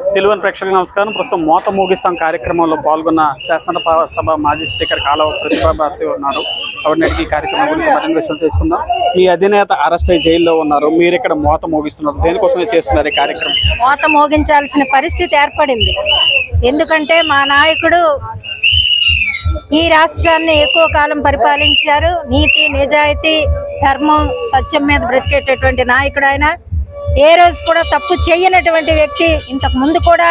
తెలుగు ప్రేక్షకులకు నమస్కారం ప్రస్తుతం మోత మోగిస్తాం కార్యక్రమంలో పాల్గొన్న శాసనసభ సభ మాజీ స్పీకర్ కాలవ ప్రతిభా భారతి ఉన్నారు కాబట్టి నేటికి ఈ కార్యక్రమం గురించి మరిన్ని విషయాలు తెలుసుకుందాం మీ అధినేత అరెస్ట్ అయ్యి జైల్లో ఉన్నారు మీరు ఇక్కడ మోత మోగిస్తున్నారు దేనికోసమే చేస్తున్నారు ఈ కార్యక్రమం మోత మోగించాల్సిన పరిస్థితి ఏర్పడింది ఎందుకంటే మా నాయకుడు ఈ రాష్ట్రాన్ని ఎక్కువ కాలం పరిపాలించారు నీతి నిజాయితీ ధర్మం సత్యం మీద బ్రతికేటటువంటి నాయకుడు ఆయన ఏ రోజు కూడా తప్పు చేయనటువంటి వ్యక్తి ఇంతకు ముందు కూడా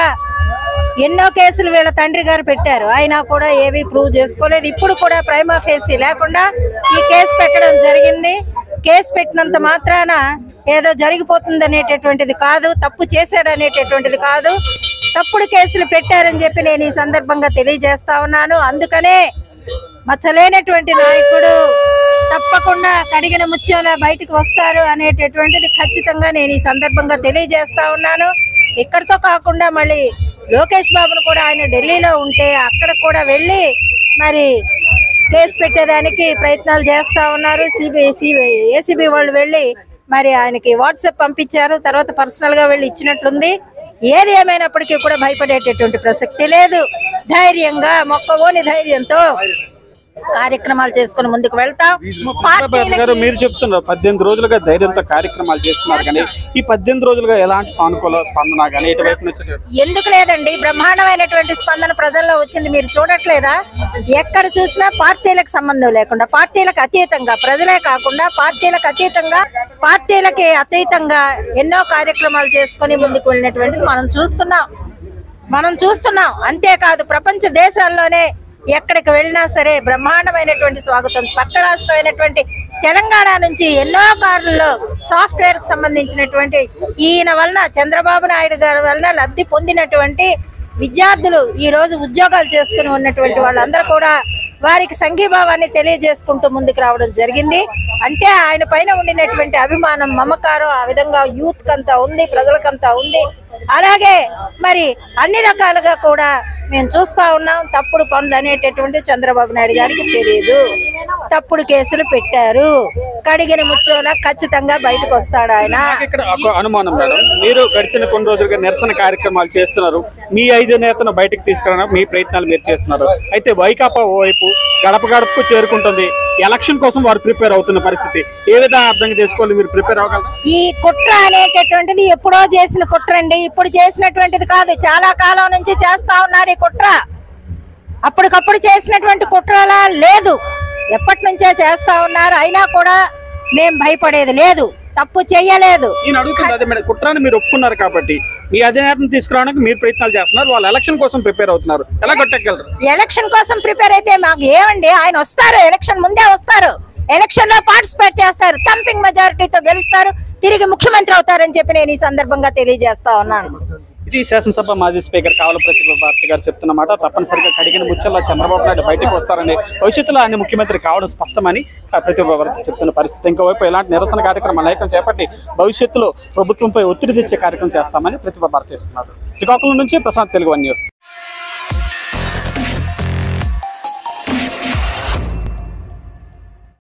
ఎన్నో కేసులు వీళ్ళ తండ్రి గారు పెట్టారు అయినా కూడా ఏవి ప్రూవ్ చేసుకోలేదు ఇప్పుడు కూడా ప్రైమా ఫేసి లేకుండా ఈ కేసు పెట్టడం జరిగింది కేసు పెట్టినంత మాత్రాన ఏదో జరిగిపోతుంది అనేటటువంటిది కాదు తప్పు చేశాడు అనేటటువంటిది కాదు తప్పుడు కేసులు పెట్టారని చెప్పి నేను ఈ సందర్భంగా తెలియజేస్తా ఉన్నాను అందుకనే మచ్చలేనటువంటి నాయకుడు తప్పకుండా కడిగిన ముత్యంలా బయటకు వస్తారు అనేటటువంటిది ఖచ్చితంగా నేను ఈ సందర్భంగా తెలియజేస్తా ఉన్నాను ఇక్కడితో కాకుండా మళ్ళీ లోకేష్ బాబును కూడా ఆయన ఢిల్లీలో ఉంటే అక్కడ కూడా వెళ్ళి మరి కేసు పెట్టేదానికి ప్రయత్నాలు చేస్తా ఉన్నారు సిబిఐ సిబిఐ ఏసీబీ వాళ్ళు వెళ్ళి మరి ఆయనకి వాట్సాప్ పంపించారు తర్వాత పర్సనల్ గా వెళ్ళి ఇచ్చినట్లుంది ఏది ఏమైనప్పటికీ కూడా భయపడేటటువంటి ప్రసక్తి లేదు ధైర్యంగా మొక్కవోని ధైర్యంతో కార్యక్రమాలు చేసుకుని ముందుకు వెళ్తాం ప్రతిభా భారతి గారు మీరు చెప్తున్నారు పద్దెనిమిది రోజులుగా ధైర్యంతో కార్యక్రమాలు చేస్తున్నారు కానీ ఈ పద్దెనిమిది రోజులుగా ఎలాంటి సానుకూల స్పందన కానీ ఇటువైపు నుంచి లేదు. ఎందుకు లేదండి బ్రహ్మాండమైనటువంటి స్పందన ప్రజల్లో వచ్చింది మీరు చూడట్లేదా ఎక్కడ చూసినా పార్టీలకు సంబంధం లేకుండా పార్టీలకు అతీతంగా ప్రజలే కాకుండా పార్టీలకు అతీతంగా పార్టీలకి అతీతంగా ఎన్నో కార్యక్రమాలు చేసుకొని ముందుకు వెళ్ళినటువంటిది మనం చూస్తున్నాం మనం చూస్తున్నాం అంతేకాదు ప్రపంచ దేశాల్లోనే ఎక్కడికి వెళ్ళినా సరే బ్రహ్మాండమైనటువంటి స్వాగతం పక్క రాష్ట్రం అయినటువంటి తెలంగాణ నుంచి ఎన్నో కార్లలో సాఫ్ట్వేర్ కి సంబంధించినటువంటి ఈయన వలన చంద్రబాబు నాయుడు గారి వలన లబ్ధి పొందినటువంటి విద్యార్థులు ఈ రోజు ఉద్యోగాలు చేసుకుని ఉన్నటువంటి వాళ్ళందరూ కూడా వారికి సంఘీభావాన్ని తెలియజేసుకుంటూ ముందుకు రావడం జరిగింది అంటే ఆయన పైన ఉండినటువంటి అభిమానం మమకారం ఆ విధంగా యూత్ కంతా ఉంది ప్రజలకంతా ఉంది అలాగే మరి అన్ని రకాలుగా కూడా మేము చూస్తా ఉన్నాం తప్పుడు పనులు అనేటటువంటి చంద్రబాబు నాయుడు గారికి తెలియదు తప్పుడు కేసులు పెట్టారు కడిగిన ముచ్చోలా ఖచ్చితంగా బయటకు వస్తాడు ఆయన నాకు ఇక్కడ ఒక అనుమానం మేడం మీరు గడిచిన కొన్ని రోజులుగా నిరసన కార్యక్రమాలు చేస్తున్నారు మీ ఐదు నేతను బయటకు తీసుకురావడానికి మీ ప్రయత్నాలు మీరు చేస్తున్నారు అయితే వైకాపా ఓవైపు గడప గడపకు చేరుకుంటుంది ఎలక్షన్ కోసం వారు ప్రిపేర్ అవుతున్న పరిస్థితి ఏ విధంగా అర్థం చేసుకోవాలి మీరు ప్రిపేర్ అవ్వగలరు ఈ కుట్ర అనేటటువంటిది ఎప్పుడో చేసిన కుట్ర అండి ఇప్పుడు చేసినటువంటిది కాదు చాలా కాలం నుంచి చేస్తా ఉన్నారు ఈ కుట్ర అప్పటికప్పుడు చేసినటువంటి కుట్రలా లేదు ఎప్పటి నుంచే చేస్తా ఉన్నారు అయినా కూడా మేం భయపడేది లేదు తప్పు చెయ్యలేదు నేను అడుగుతుంది అదే మేడం కుట్రాన్ని మీరు ఒప్పుకున్నారు కాబట్టి మీ అధినేతను తీసుకురావడానికి మీరు ప్రయత్నాలు చేస్తున్నారు వాళ్ళు ఎలక్షన్ కోసం ప్రిపేర్ అవుతున్నారు ఎలా కొట్టగలరు ఎలక్షన్ కోసం ప్రిపేర్ అయితే మాకు ఏమండి ఆయన వస్తారు ఎలక్షన్ ముందే వస్తారు ఎలక్షన్ లో పార్టిసిపేట్ చేస్తారు థంపింగ్ మెజారిటీతో గెలుస్తారు తిరిగి ముఖ్యమంత్రి అవుతారని చెప్పి నేను ఈ సందర్భంగా తెలియజేస్తా ఉన్నాను ఇది శాసనసభ మాజీ స్పీకర్ కావల ప్రతిభ భారతి గారు చెప్తున్న మాట తప్పనిసరిగా కడిగిన ముచ్చల్లో చంద్రబాబు నాయుడు బయటకు వస్తారని భవిష్యత్తులో ఆయన ముఖ్యమంత్రి కావడం స్పష్టమని ఆ ప్రతిభ భారతి చెప్తున్న పరిస్థితి ఇంకోవైపు ఇలాంటి నిరసన కార్యక్రమం అనేకం చేపట్టి భవిష్యత్తులో ప్రభుత్వంపై ఒత్తిడి తెచ్చే కార్యక్రమం చేస్తామని ప్రతిభ భారతి చేస్తున్నారు శ్రీకాకుళం నుంచి ప్రశాంత్ తెలుగు వన్ న్యూస్